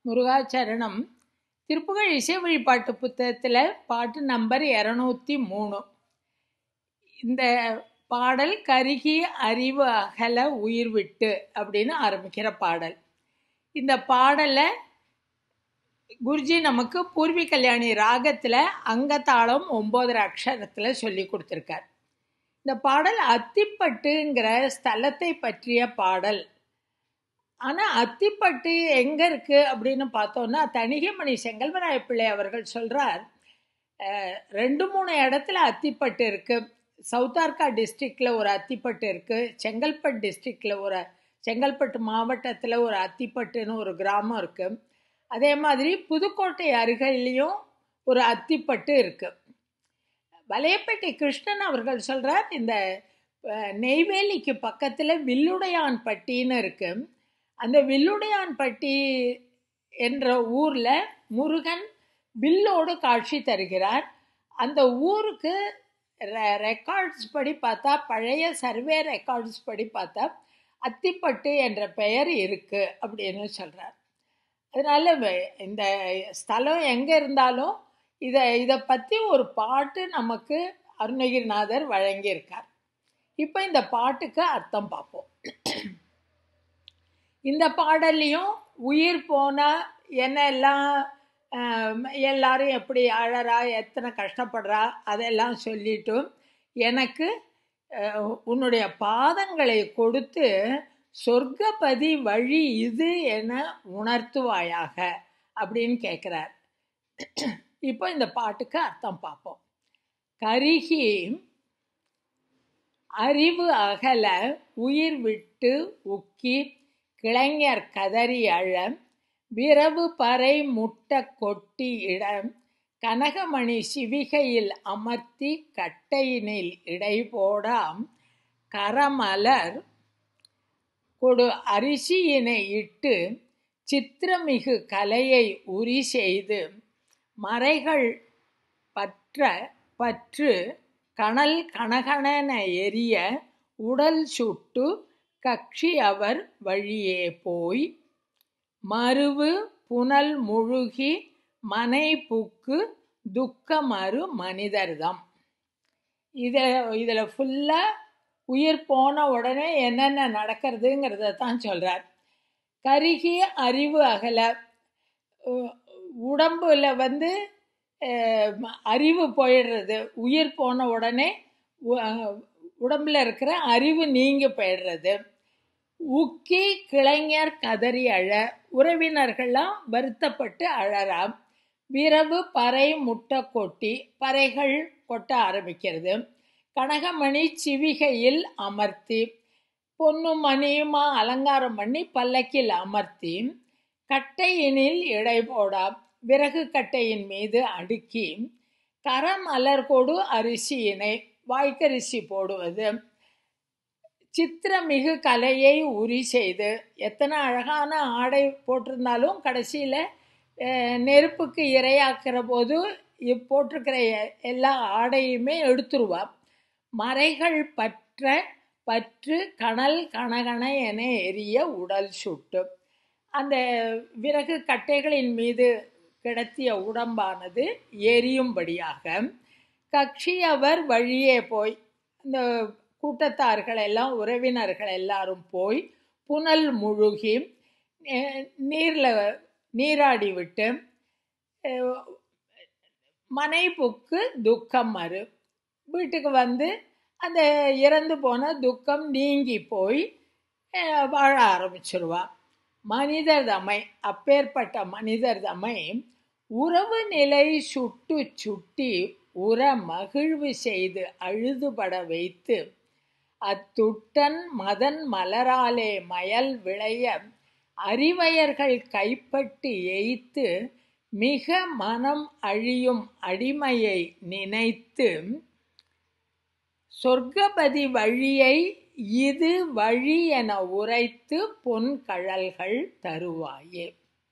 முருகாச்சரணம் திருப்புகழ் இசை வழிபாட்டு புத்தகத்தில் பாட்டு நம்பர் இரநூத்தி மூணு இந்த பாடல் கருகி அறிவு அகல உயிர் விட்டு அப்படின்னு ஆரம்பிக்கிற பாடல் இந்த பாடலை குருஜி நமக்கு பூர்வி கல்யாணி ராகத்தில் அங்கத்தாளம் ஒம்போதரை அக்ஷரத்தில் சொல்லி கொடுத்துருக்கார் இந்த பாடல் அத்திப்பட்டுங்கிற ஸ்தலத்தை பற்றிய பாடல் ஆனால் அத்திப்பட்டு எங்கே இருக்குது அப்படின்னு பார்த்தோன்னா தணிகைமணி செங்கல்வராய பிள்ளை அவர்கள் சொல்கிறார் ரெண்டு மூணு இடத்துல அத்திப்பட்டு இருக்குது சவுத்தார்கா டிஸ்ட்ரிக்டில் ஒரு அத்திப்பட்டு இருக்குது செங்கல்பட்டு டிஸ்ட்ரிக்டில் ஒரு செங்கல்பட்டு மாவட்டத்தில் ஒரு அத்திப்பட்டுன்னு ஒரு கிராமம் இருக்குது அதே மாதிரி புதுக்கோட்டை அருகிலையும் ஒரு அத்திப்பட்டு இருக்குது வலையப்பேட்டை கிருஷ்ணன் அவர்கள் சொல்கிறார் இந்த நெய்வேலிக்கு பக்கத்தில் வில்லுடையான் பட்டின்னு இருக்குது அந்த வில்லுடையான்பட்டி என்ற ஊரில் முருகன் வில்லோடு காட்சி தருகிறார் அந்த ஊருக்கு ரெக்கார்ட்ஸ் படி பார்த்தா பழைய சர்வே ரெக்கார்ட்ஸ் படி பார்த்தா அத்திப்பட்டு என்ற பெயர் இருக்குது அப்படின்னு சொல்கிறார் அதனால் இந்த ஸ்தலம் எங்கே இருந்தாலும் இதை இதை பற்றி ஒரு பாட்டு நமக்கு அருணகிரிநாதர் வழங்கியிருக்கார் இப்போ இந்த பாட்டுக்கு அர்த்தம் பார்ப்போம் இந்த பாடல்லையும் உயிர் போனால் என்னெல்லாம் எல்லாரும் எப்படி அழறா எத்தனை கஷ்டப்படுறா அதெல்லாம் சொல்லிட்டு எனக்கு உன்னுடைய பாதங்களை கொடுத்து சொர்க்கபதி வழி இது என உணர்த்துவாயாக அப்படின்னு கேட்குறார் இப்போ இந்த பாட்டுக்கு அர்த்தம் பார்ப்போம் கருகி அறிவு அகல உயிர் விட்டு உக்கி கிளைஞர் கதறி அழ விரவு பறை முட்ட கொட்டி இட கனகமணி சிவிகையில் அமர்த்தி கட்டையினில் இடை போடாம் கரமலர் கொடு அரிசியினை இட்டு சித்திரமிகு கலையை உரி செய்து மறைகள் பற்ற பற்று கணல் கனகணன எரிய உடல் சுட்டு கட்சி அவர் வழியே போய் மருவு புனல் முழுகி மனை புக்கு துக்கமறு மனிதர்தம் இதை இதில் ஃபுல்லாக உயிர் போன உடனே என்னென்ன நடக்கிறதுங்கிறத தான் சொல்கிறார் கருகிய அறிவு அகல உடம்புல வந்து அறிவு போயிடுறது உயிர் போன உடனே உடம்புல இருக்கிற அறிவு நீங்கி போயிடுறது உக்கி கிளைஞர் கதறி அழ உறவினர்கள்லாம் வருத்தப்பட்டு அழறாம் விரவு பறை முட்டை கொட்டி பறைகள் கொட்ட ஆரம்பிக்கிறது கனகமணி சிவிகையில் அமர்த்தி பொண்ணு மணியுமா அலங்காரம் பண்ணி பல்லக்கில் அமர்த்தி கட்டையினில் இடை போடா விறகு கட்டையின் மீது அடுக்கி கரமலர் கொடு அரிசியினை வாய்க்கரிசி போடுவது சித்திரமிகு கலையை உரி செய்து எத்தனை அழகான ஆடை போட்டிருந்தாலும் கடைசியில் நெருப்புக்கு இரையாக்கிற போது போட்டிருக்கிற எல்லா ஆடையுமே எடுத்துருவா மறைகள் பற்ற பற்று கணல் கணகண என எரிய உடல் சுட்டு அந்த விறகு கட்டைகளின் மீது கிடத்திய உடம்பானது எரியும்படியாக கட்சி அவர் வழியே போய் இந்த கூட்டத்தார்கள் எல்லாம் உறவினர்கள் எல்லாரும் போய் புனல் முழுகி நீரில் நீராடி விட்டு மனைப்புக்கு துக்கம் மறு வீட்டுக்கு வந்து அந்த இறந்து போன துக்கம் நீங்கி போய் வாழ ஆரம்பிச்சிருவா மனிதர் தமை அப்பேற்பட்ட மனிதர் தமை உறவு நிலை சுட்டு சுட்டி உற மகிழ்வு செய்து அழுதுபட வைத்து அத்துட்டன் மதன் மலராலே மயல் விளைய அறிவயர்கள் கைப்பட்டு எய்த்து மிக மனம் அழியும் அடிமையை நினைத்து சொர்க்கபதி வழியை இது வழி என உரைத்து பொன் கழல்கள் தருவாயே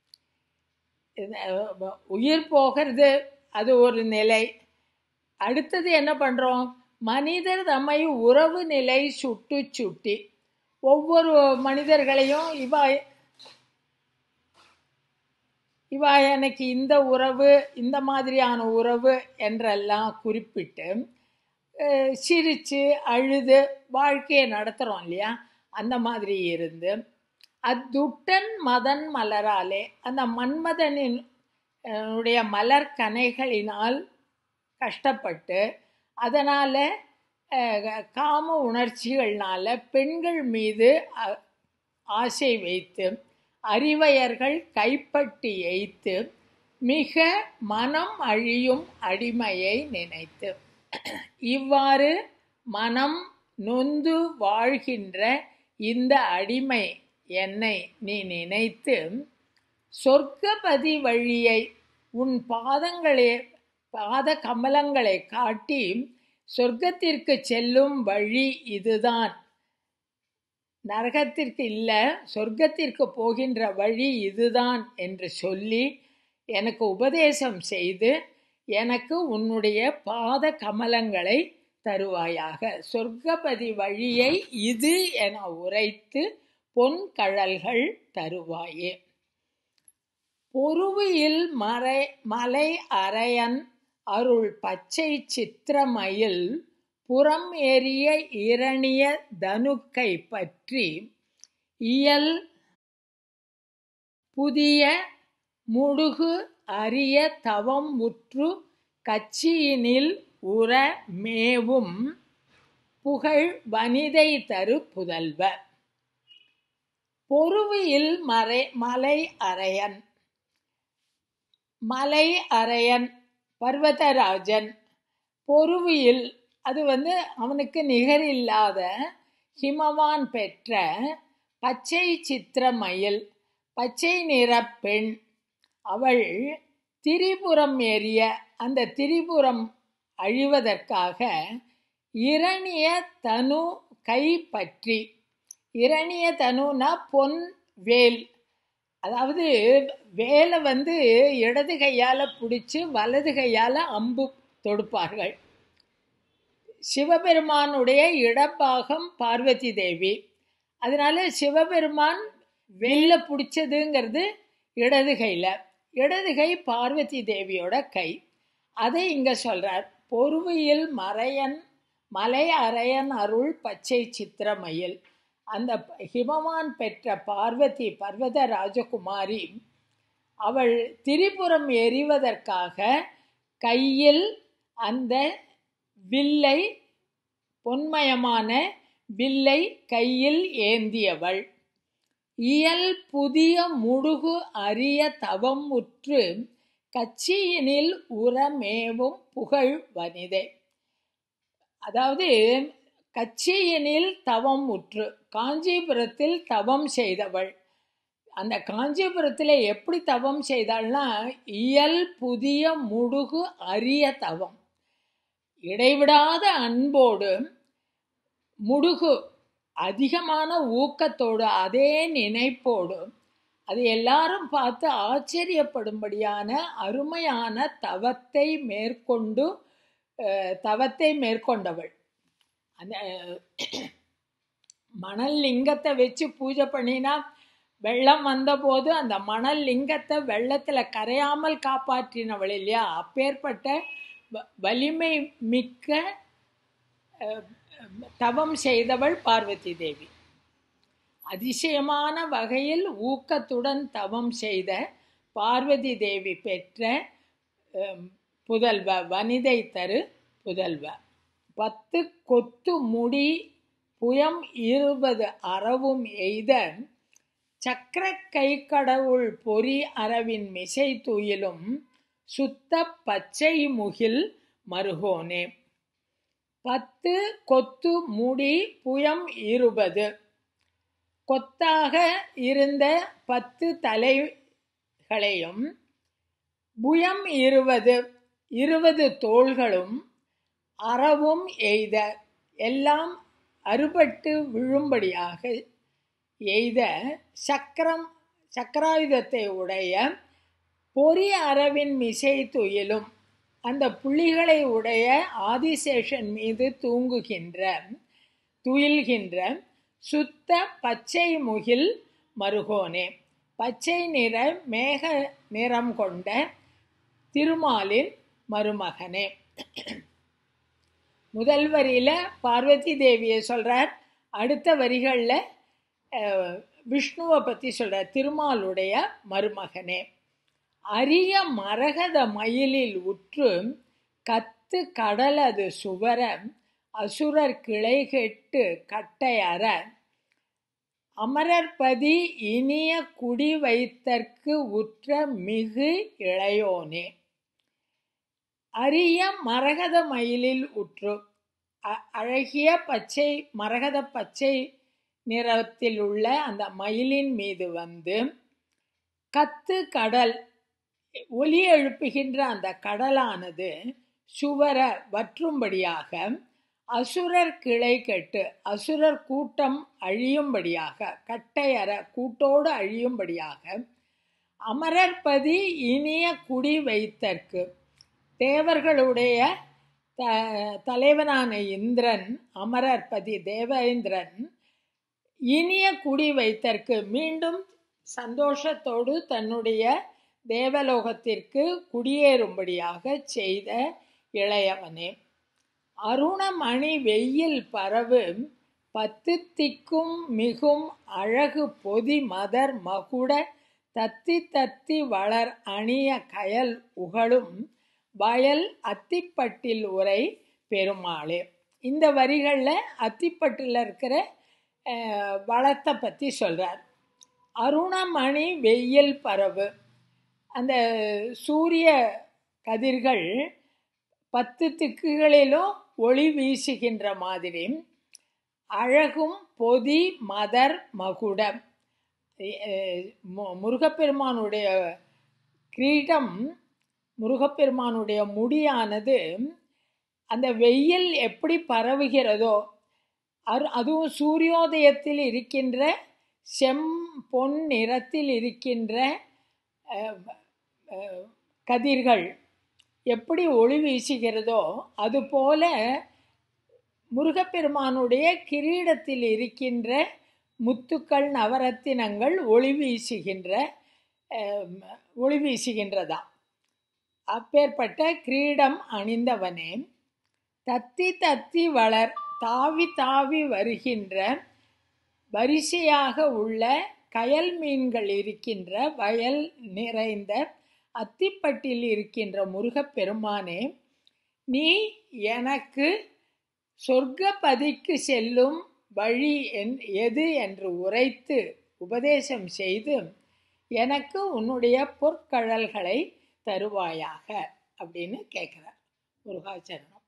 உயிர் போகிறது அது ஒரு நிலை அடுத்தது என்ன பண்ணுறோம் மனிதர் தம்மை உறவு நிலை சுட்டு சுட்டி ஒவ்வொரு மனிதர்களையும் இவ இவா எனக்கு இந்த உறவு இந்த மாதிரியான உறவு என்றெல்லாம் குறிப்பிட்டு அஹ், சிரிச்சு அழுது வாழ்க்கையை நடத்துகிறோம் இல்லையா அந்த மாதிரி இருந்து அத்துட்டன் மதன் மலராலே அந்த மன்மதனின் அஹ், உடைய மலர் கனைகளினால் கஷ்டப்பட்டு அதனால் காம உணர்ச்சிகள்னால பெண்கள் மீது அ- ஆசை வைத்து அறிவையர்கள் கைப்பட்டி எய்த்து மிக மனம் அழியும் அடிமையை நினைத்து இவ்வாறு மனம் நொந்து வாழ்கின்ற இந்த அடிமை என்னை நீ நினைத்து சொர்க்கபதி வழியை உன் பாதங்களே பாத கமலங்களை காட்டி சொர்க்கத்திற்கு செல்லும் வழி இதுதான் நரகத்திற்கு இல்லை சொர்க்கத்திற்கு போகின்ற வழி இதுதான் என்று சொல்லி எனக்கு உபதேசம் செய்து எனக்கு உன்னுடைய பாத கமலங்களை தருவாயாக சொர்க்கபதி வழியை இது என உரைத்து பொன் கழல்கள் தருவாயே பொறுவியில் மறை மலை அரையன் அருள் பச்சை சித்திரமயில் புறம் ஏறிய இரணிய தனுக்கை பற்றி இயல் புதிய முடுகு அரிய தவம் முற்று கட்சியினில் உற மேவும் புகழ் வனிதை தரு புதல்வ பொறுவியில் மறை மலை அரையன் மலை அரையன் பர்வதராஜன் பொறுவியில் அது வந்து அவனுக்கு நிகரில்லாத ஹிமவான் பெற்ற பச்சை சித்திரமயில் பச்சை நிற பெண் அவள் திரிபுரம் ஏறிய அந்த திரிபுரம் அழிவதற்காக இரணிய தனு கை பற்றி இரணிய தனுனா பொன் வேல் அதாவது வேலை வந்து இடது கையால் பிடிச்சி வலது கையால் அம்பு தொடுப்பார்கள் சிவபெருமானுடைய இடப்பாகம் பார்வதி தேவி அதனால சிவபெருமான் வெல்ல பிடிச்சதுங்கிறது இடது கையில் இடது கை பார்வதி தேவியோட கை அதை இங்கே சொல்கிறார் பொறுவியில் மறையன் மலை அரையன் அருள் பச்சை சித்திரமயில் அந்த ஹிமவான் பெற்ற பார்வதி பர்வத ராஜகுமாரி அவள் திரிபுரம் எறிவதற்காக கையில் அந்த வில்லை பொன்மயமான வில்லை கையில் ஏந்தியவள் இயல் புதிய முடுகு அரிய தவம் உற்று கட்சியினில் உரமேவும் புகழ் வனிதை அதாவது கட்சியினில் தவம் உற்று காஞ்சிபுரத்தில் தவம் செய்தவள் அந்த காஞ்சிபுரத்தில் எப்படி தவம் செய்தாள்னா இயல் புதிய முடுகு அரிய தவம் இடைவிடாத அன்போடு முடுகு அதிகமான ஊக்கத்தோடு அதே நினைப்போடு அது எல்லாரும் பார்த்து ஆச்சரியப்படும்படியான அருமையான தவத்தை மேற்கொண்டு அஹ், தவத்தை மேற்கொண்டவள் அந்த மணல் லிங்கத்தை வச்சு பூஜை பண்ணினா வெள்ளம் வந்தபோது அந்த மணல் லிங்கத்தை வெள்ளத்தில் கரையாமல் காப்பாற்றினவள் இல்லையா அப்பேற்பட்ட வ- வலிமை மிக்க அஹ், தவம் செய்தவள் பார்வதி தேவி அதிசயமான வகையில் ஊக்கத்துடன் தவம் செய்த பார்வதி தேவி பெற்ற அஹ், புதல்வ வனிதை தரு புதல்வ பத்து கொத்து முடி புயம் இருபது அறவும் எய்த சக்கர கை கடவுள் பொறி அரவின் மிசை துயிலும் சுத்த பச்சை முகில் மருகோனே பத்து கொத்து முடி புயம் இருபது கொத்தாக இருந்த பத்து தலைகளையும் புயம் இருபது இருபது தோள்களும் அறவும் எய்த எல்லாம் அறுபட்டு விழும்படியாக எய்த சக்கரம் சக்கராயுதத்தை உடைய பொறி அரவின் மிசை துயிலும் அந்த புள்ளிகளை உடைய ஆதிசேஷன் மீது தூங்குகின்ற துயில்கின்ற சுத்த பச்சை முகில் மருகோனே பச்சை நிற மேக நிறம் கொண்ட திருமாலின் மருமகனே முதல் வரியில் பார்வதி தேவியை சொல்கிறார் அடுத்த வரிகளில் விஷ்ணுவை பற்றி சொல்கிறார் திருமாலுடைய மருமகனே அரிய மரகத மயிலில் உற்று கத்து கடலது சுவர அசுரர் கிளை கெட்டு கட்டையற அமரர்பதி இனிய குடி வைத்தற்கு உற்ற மிகு இளையோனே அரிய மரகத மயிலில் உற்று அழகிய பச்சை மரகத பச்சை நிறத்தில் உள்ள அந்த மயிலின் மீது வந்து கத்து கடல் ஒலி எழுப்புகின்ற அந்த கடலானது சுவர வற்றும்படியாக அசுரர் கிளை கெட்டு அசுரர் கூட்டம் அழியும்படியாக கட்டையற கூட்டோடு அழியும்படியாக அமரர்பதி இனிய குடி வைத்தற்கு தேவர்களுடைய த தலைவனான இந்திரன் அமரர்பதி தேவேந்திரன் இனிய குடி வைத்தற்கு மீண்டும் சந்தோஷத்தோடு தன்னுடைய தேவலோகத்திற்கு குடியேறும்படியாக செய்த இளையவனே அருணமணி வெயில் பரவு பத்து திக்கும் மிகும் அழகு பொதி மதர் மகுட தத்தி தத்தி வளர் அணிய கயல் உகழும் வயல் அத்திப்பட்டில் உரை பெருமாளே இந்த வரிகளில் அத்திப்பட்டில் இருக்கிற வளத்தை பற்றி சொல்கிறார் அருணமணி வெயில் பரவு அந்த சூரிய கதிர்கள் பத்து திக்குகளிலும் ஒளி வீசுகின்ற மாதிரி அழகும் பொதி மதர் மகுடம் முருகப்பெருமானுடைய கிரீடம் முருகப்பெருமானுடைய முடியானது அந்த வெயில் எப்படி பரவுகிறதோ அது அதுவும் சூரியோதயத்தில் இருக்கின்ற செம் பொன் நிறத்தில் இருக்கின்ற கதிர்கள் எப்படி ஒளி வீசுகிறதோ அதுபோல முருகப்பெருமானுடைய கிரீடத்தில் இருக்கின்ற முத்துக்கள் நவரத்தினங்கள் ஒளி வீசுகின்ற ஒளி வீசுகின்றதாம் அப்பேற்பட்ட கிரீடம் அணிந்தவனே தத்தி தத்தி வளர் தாவி தாவி வருகின்ற வரிசையாக உள்ள கயல் மீன்கள் இருக்கின்ற வயல் நிறைந்த அத்திப்பட்டில் இருக்கின்ற முருகப்பெருமானே நீ எனக்கு சொர்க்கபதிக்கு செல்லும் வழி என் எது என்று உரைத்து உபதேசம் செய்து எனக்கு உன்னுடைய பொற்கழல்களை தருவாயாக அப்படின்னு கேட்குறார் முருகாச்சரணம்